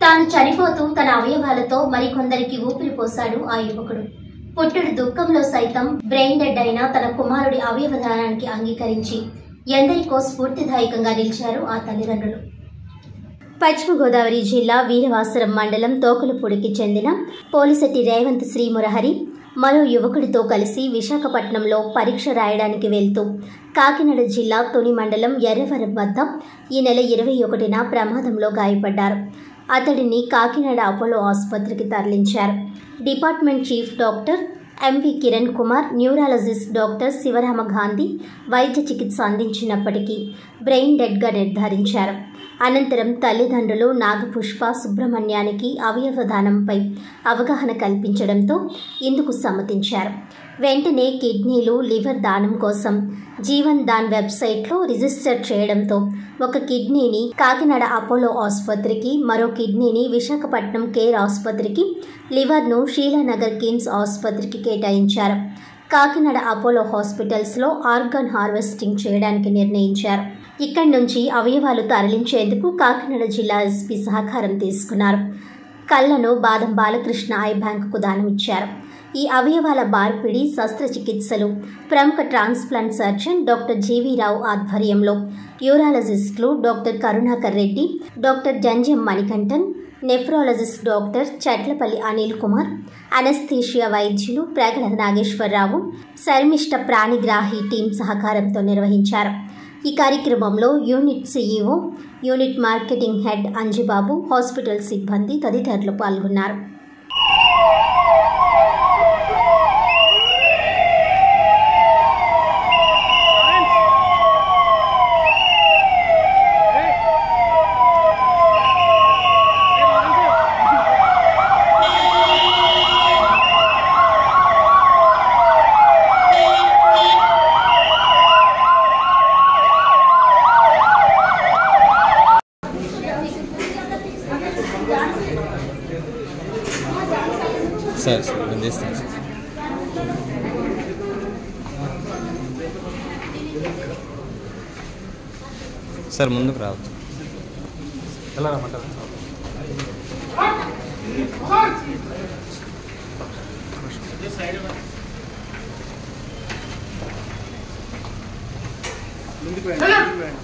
తాను చనిపోతూ తన అవయవాలతో మరికొందరికి ఊపిరి పోశాడు ఆ యువకుడు పుట్టుడు దుఃఖంలో సైతం బ్రెయిన్ డెడ్ అయిన తన కుమారుడి అవయవదానానికి అంగీకరించి ఎందరికో స్ఫూర్తిదాయకంగా నిలిచారు ఆ తల్లిదండ్రులు పశ్చిమ గోదావరి జిల్లా వీరవాసరం మండలం తోకలపూడికి చెందిన పోలిశెట్టి రేవంత్ శ్రీమురహరి మరో యువకుడితో కలిసి విశాఖపట్నంలో పరీక్ష రాయడానికి వెళ్తూ కాకినాడ జిల్లా తొని మండలం ఎర్రవరం వద్ద ఈ నెల ఇరవై ఒకటిన ప్రమాదంలో గాయపడ్డారు అతడిని కాకినాడ అపోలో ఆసుపత్రికి తరలించారు department chief doctor M V Kiran Kumar neurologist doctor Sivarama Gandhi వైద్య చికిత్స అందించినప్పటికీ బ్రెయిన్ డెడ్గా నిర్ధారించారు అనంతరం తల్లిదండ్రులు నాగపుష్ప సుబ్రహ్మణ్యానికి అవయవ దానంపై అవగాహన కల్పించడంతో ఇందుకు సమ్మతించారు వెంటనే కిడ్నీలు లివర్ దానం కోసం జీవన్ దాన్ వెబ్సైట్లో రిజిస్టర్ చేయడంతో ఒక కిడ్నీని కాకినాడ అపోలో ఆసుపత్రికి మరో కిడ్నీని విశాఖపట్నం కేర్ ఆసుపత్రికి లివర్ను షీలానగర్ కిమ్స్ ఆసుపత్రికి కేటాయించారు కాకినాడ అపోలో హాస్పిటల్స్లో ఆర్గాన్ హార్వెస్టింగ్ చేయడానికి నిర్ణయించారు ఇక్కడి నుంచి అవయవాలు తరలించేందుకు కాకినాడ జిల్లా ఎస్పీ సహకారం తీసుకున్నారు కళ్లను బాదం బాలకృష్ణ ఐ బ్యాంకుకు దానమిచ్చారు ఈ అవయవాల మార్పిడి శస్త్రచికిత్సలు ప్రముఖ transplant surgeon doctor G V Rao ఆధ్వర్యంలో యూరాలజిస్టులు doctor Karunakar Reddy doctor Janjam Manikantan nephrologist doctor Chatlapalli Anil Kumar anaesthesia వైద్యులు ప్రగల నాగేశ్వరరావు శర్మిష్ట ప్రాణిగ్రాహి టీం సహకారంతో నిర్వహించారు ఈ కార్యక్రమంలో unit CEO unit marketing head Anjibabu hospital సిబ్బంది తదితరులు పాల్గొన్నారు సార్ సార్ నేను తీస్తాను సార్ సార్ ముందుకు రావచ్చు ఎలా రమ్మంటారు ముందుకు వెళ్ళండి ముందుకు వెళ్ళండి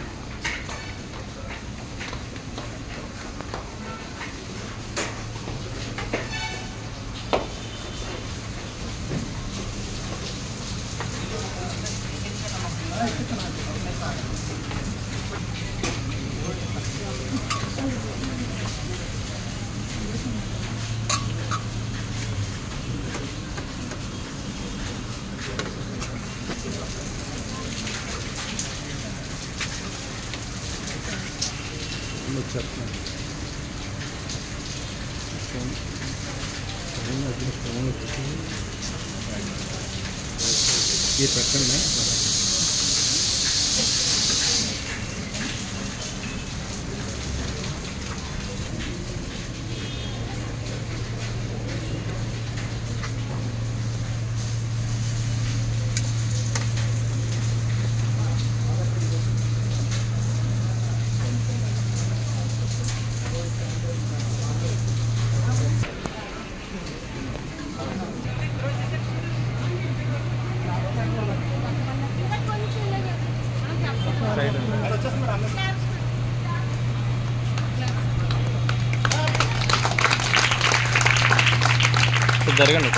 ये पटकन में సైడ్ కొంచెం జరగండి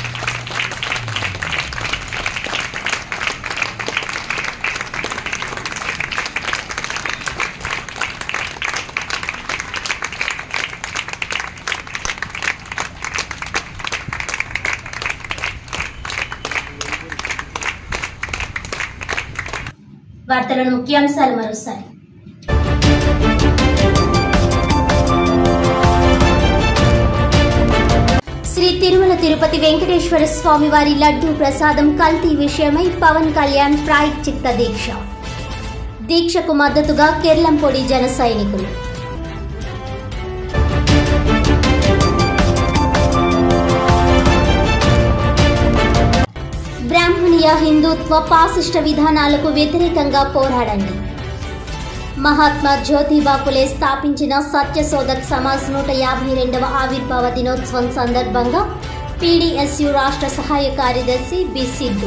వార్తలను ముఖ్యాంశాలు మరోసారి శ్రీ తిరుమల తిరుపతి వెంకటేశ్వర స్వామి వారి లడ్డూ ప్రసాదం కల్తీ విషయమై పవన్ కళ్యాణ్ ప్రాయశ్చిత్త దీక్ష దీక్షకు మద్దతుగా కెర్లంపొడి జన సైనికులు బ్రాహ్మణీయ హిందుత్వ పాశిష్ట విధానాలకు వ్యతిరేకంగా పోరాడండి మహాత్మా జ్యోతిబా పులే స్థాపించిన సత్యశోధక్ సమాజ్ నూట యాభై రెండవ ఆవిర్భావ దినోత్సవం సందర్భంగా పీడీఎస్యు రాష్ట్ర సహాయ కార్యదర్శి బి సిద్ధు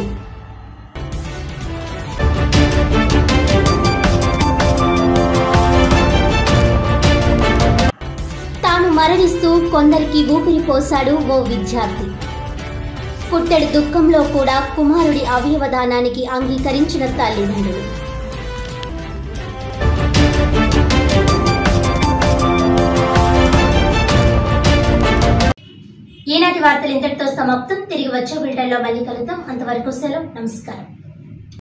తాను మరణిస్తూ కొందరికి ఊపిరి పోశాడు ఓ విద్యార్థి పుట్టెడు దుఃఖంలో కూడా కుమారుడి అవయవదానానికి అంగీకరించిన తల్లిదండ్రులు ఈనాటి వార్తలు ఇంతటితో సమాప్తం తిరిగి వచ్చే బిల్టన్లో మళ్ళీ కలుద్దాం అంతవరకు సెలవు నమస్కారం